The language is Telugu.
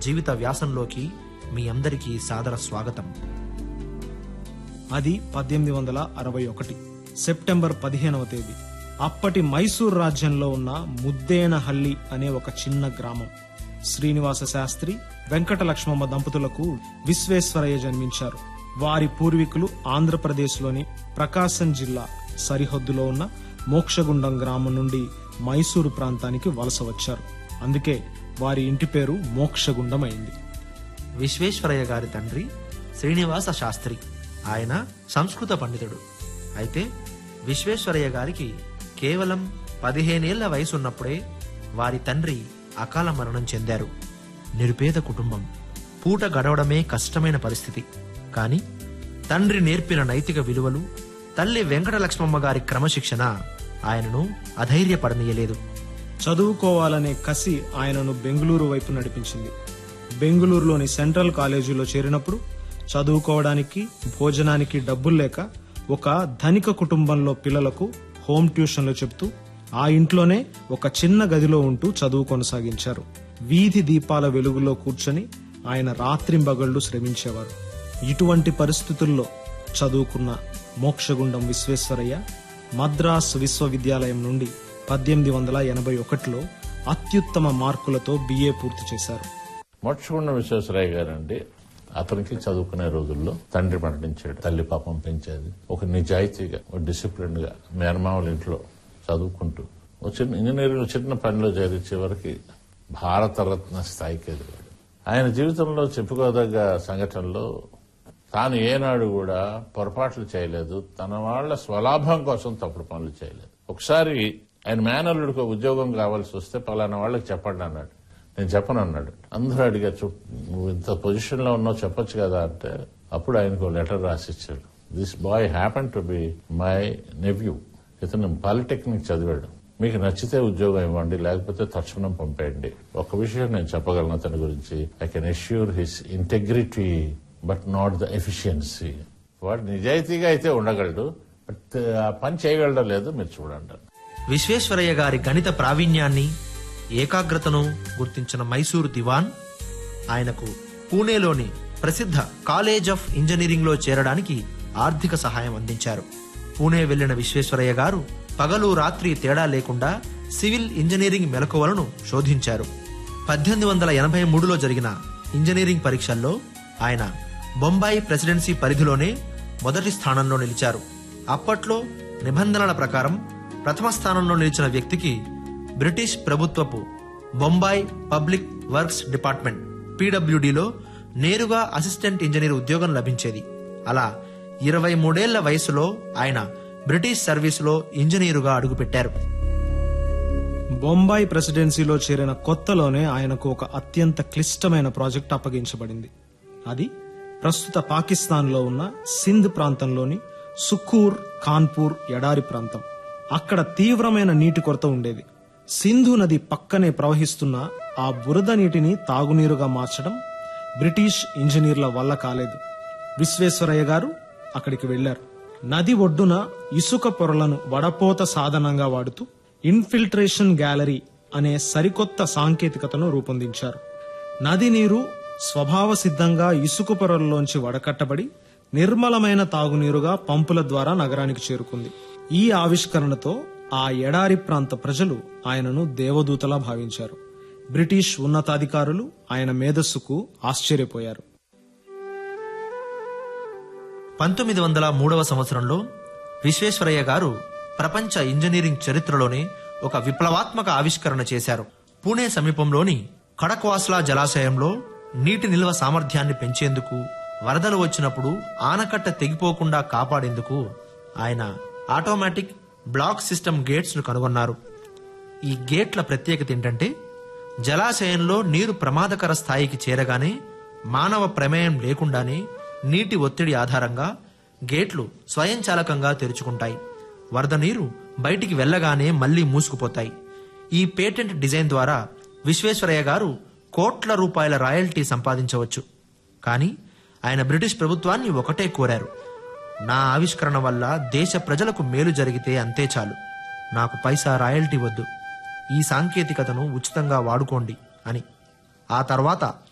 జీవిత వ్యాసంలోకి మీ అందరికీ సాదర స్వాగతం అది పద్దెనిమిది వందల అరవై ఒకటి సెప్టెంబర్ పదిహేనవ తేదీ అప్పటి మైసూర్ రాజ్యంలో ఉన్న ముద్దేనహల్లి అనే ఒక చిన్న గ్రామం శ్రీనివాస శాస్త్రి వెంకట లక్ష్మమ్మ దంపతులకు విశ్వేశ్వరయ్య జన్మించారు వారి పూర్వీకులు ఆంధ్రప్రదేశ్లోని ప్రకాశం జిల్లా సరిహద్దులో ఉన్న మోక్షగుండం గ్రామం నుండి మైసూరు ప్రాంతానికి వలస వచ్చారు అందుకే వారి ఇంటి పేరు మోక్షగుండం అయింది విశ్వేశ్వరయ్య గారి తండ్రి శ్రీనివాస శాస్త్రి ఆయన సంస్కృత పండితుడు అయితే విశ్వేశ్వరయ్య గారికి కేవలం పదిహేనేళ్ల వయసున్నప్పుడే వారి తండ్రి అకాల మరణం చెందారు నిరుపేద కుటుంబం పూట గడవడమే కష్టమైన పరిస్థితి కాని తండ్రి నేర్పిన నైతిక విలువలు తల్లి వెంకటలక్ష్మమ్మ గారి క్రమశిక్షణ ఆయనను అధైర్యపడనీయలేదు చదువుకోవాలనే కసి ఆయనను బెంగళూరు వైపు నడిపించింది బెంగళూరులోని సెంట్రల్ కాలేజీలో చేరినప్పుడు చదువుకోవడానికి భోజనానికి డబ్బులు లేక ఒక ధనిక కుటుంబంలో పిల్లలకు హోమ్ ట్యూషన్లు చెప్తూ ఆ ఇంట్లోనే ఒక చిన్న గదిలో ఉంటూ చదువు కొనసాగించారు వీధి దీపాల వెలుగులో కూర్చొని ఆయన రాత్రింబగళ్లు శ్రమించేవారు ఇటువంటి పరిస్థితుల్లో చదువుకున్న మోక్షగుండం విశ్వేశ్వరయ్య మద్రాస్ విశ్వవిద్యాలయం నుండి పద్దెనిమిది వందల ఎనభై ఒకటిలో అత్యుత్తమ మార్కులతో బిఏ పూర్తి చేశారు మోక్షగుండ విశ్వేశ్వరయ్య గారు అండి అతనికి చదువుకునే రోజుల్లో తండ్రి మరణించాడు తల్లి పాపం పెంచేది ఒక నిజాయితీగా ఒక డిసిప్లిన్ గా మేనమావుల ఇంట్లో చదువుకుంటూ ఒక చిన్న ఇంజనీరింగ్ చిన్న పనిలో చేరించే వరకు భారతరత్న స్థాయికి ఎదిగాడు ఆయన జీవితంలో చెప్పుకోదగ్గ సంఘటనలో తాను ఏనాడు కూడా పొరపాట్లు చేయలేదు తన వాళ్ళ స్వలాభం కోసం తప్పుడు పనులు చేయలేదు ఒకసారి ఆయన మేనల్లుడికి ఒక ఉద్యోగం కావాల్సి వస్తే పలానా వాళ్ళకి చెప్పండి అన్నాడు నేను చెప్పను అన్నాడు అందరూ అడిగారు "చూ, నువ్వు ఇంత పొజిషన్ లో ఉన్నావు చెప్పొచ్చు కదా అంటే అప్పుడు ఆయనకు లెటర్ రాసిచ్చాడు this boy happen to be my nephew ఇతను పాలిటెక్నిక్ చదివాడు మీకు నచ్చితే ఉద్యోగం ఇవ్వండి లేకపోతే తక్షణం పంపేయండి ఒక విషయం నేను చెప్పగలను అతని గురించి I can assure his integrity but not the efficiency వాడు నిజాయితీగా అయితే ఉండగలడు బట్ ఆ పని చేయగలడం లేదు మీరు చూడండి విశ్వేశ్వరయ్య గారి గణిత ప్రావీణ్యాన్ని ఏకాగ్రతను గుర్తించిన మైసూరు దివాన్ ఆయనకు పూణేలోని ప్రసిద్ధ కాలేజ్ ఆఫ్ ఇంజనీరింగ్ లో చేరడానికి ఆర్థిక సహాయం అందించారు పూణే వెళ్లిన విశ్వేశ్వరయ్య గారు పగలు రాత్రి తేడా లేకుండా సివిల్ ఇంజనీరింగ్ మెలకువలను శోధించారు పద్దెనిమిది వందల ఎనభై మూడులో జరిగిన ఇంజనీరింగ్ పరీక్షల్లో ఆయన బొంబాయి ప్రెసిడెన్సీ పరిధిలోనే మొదటి స్థానంలో నిలిచారు అప్పట్లో నిబంధనల ప్రకారం ప్రథమ స్థానంలో నిలిచిన వ్యక్తికి బ్రిటిష్ ప్రభుత్వపు బొంబాయి పబ్లిక్ వర్క్స్ డిపార్ట్మెంట్ పీడబ్ల్యూడీలో నేరుగా అసిస్టెంట్ ఇంజనీర్ ఉద్యోగం లభించేది అలా ఇరవై మూడేళ్ల వయసులో ఆయన బ్రిటిష్ సర్వీసులో ఇంజనీరుగా అడుగుపెట్టారు బొంబాయి ప్రెసిడెన్సీలో చేరిన కొత్తలోనే ఆయనకు ఒక అత్యంత క్లిష్టమైన ప్రాజెక్ట్ అప్పగించబడింది అది ప్రస్తుత పాకిస్తాన్లో ఉన్న సింధ్ ప్రాంతంలోని సుఖూర్ కాన్పూర్ ఎడారి ప్రాంతం అక్కడ తీవ్రమైన నీటి కొరత ఉండేది సింధు నది పక్కనే ప్రవహిస్తున్న ఆ బురద నీటిని తాగునీరుగా మార్చడం బ్రిటిష్ ఇంజనీర్ల వల్ల కాలేదు విశ్వేశ్వరయ్య గారు అక్కడికి వెళ్లారు నది ఒడ్డున ఇసుక పొరలను వడపోత సాధనంగా వాడుతూ ఇన్ఫిల్ట్రేషన్ గ్యాలరీ అనే సరికొత్త సాంకేతికతను రూపొందించారు నది నీరు స్వభావ సిద్ధంగా ఇసుక పొరల్లోంచి వడకట్టబడి నిర్మలమైన తాగునీరుగా పంపుల ద్వారా నగరానికి చేరుకుంది ఈ ఆవిష్కరణతో ఆ ఎడారి ప్రాంత ప్రజలు ఆయనను దేవదూతలా భావించారు బ్రిటిష్ ఉన్నతాధికారులు ఆయన మేధస్సుకు ఆశ్చర్యపోయారు పంతొమ్మిది వందల మూడవ సంవత్సరంలో విశ్వేశ్వరయ్య గారు ప్రపంచ ఇంజనీరింగ్ చరిత్రలోనే ఒక విప్లవాత్మక ఆవిష్కరణ చేశారు పూణే సమీపంలోని ఖడక్వాస్లా జలాశయంలో నీటి నిల్వ సామర్థ్యాన్ని పెంచేందుకు వరదలు వచ్చినప్పుడు ఆనకట్ట తెగిపోకుండా కాపాడేందుకు ఆయన ఆటోమేటిక్ బ్లాక్ సిస్టమ్ గేట్స్ ను కనుగొన్నారు ఈ గేట్ల ప్రత్యేకత ఏంటంటే జలాశయంలో నీరు ప్రమాదకర స్థాయికి చేరగానే మానవ ప్రమేయం లేకుండానే నీటి ఒత్తిడి ఆధారంగా గేట్లు స్వయంచాలకంగా తెరుచుకుంటాయి వరద నీరు బయటికి వెళ్ళగానే మళ్లీ మూసుకుపోతాయి ఈ పేటెంట్ డిజైన్ ద్వారా విశ్వేశ్వరయ్య గారు కోట్ల రూపాయల రాయల్టీ సంపాదించవచ్చు కానీ ఆయన బ్రిటిష్ ప్రభుత్వాన్ని ఒకటే కోరారు నా ఆవిష్కరణ వల్ల దేశ ప్రజలకు మేలు జరిగితే అంతే చాలు నాకు పైసా రాయల్టీ వద్దు ఈ సాంకేతికతను ఉచితంగా వాడుకోండి అని ఆ తర్వాత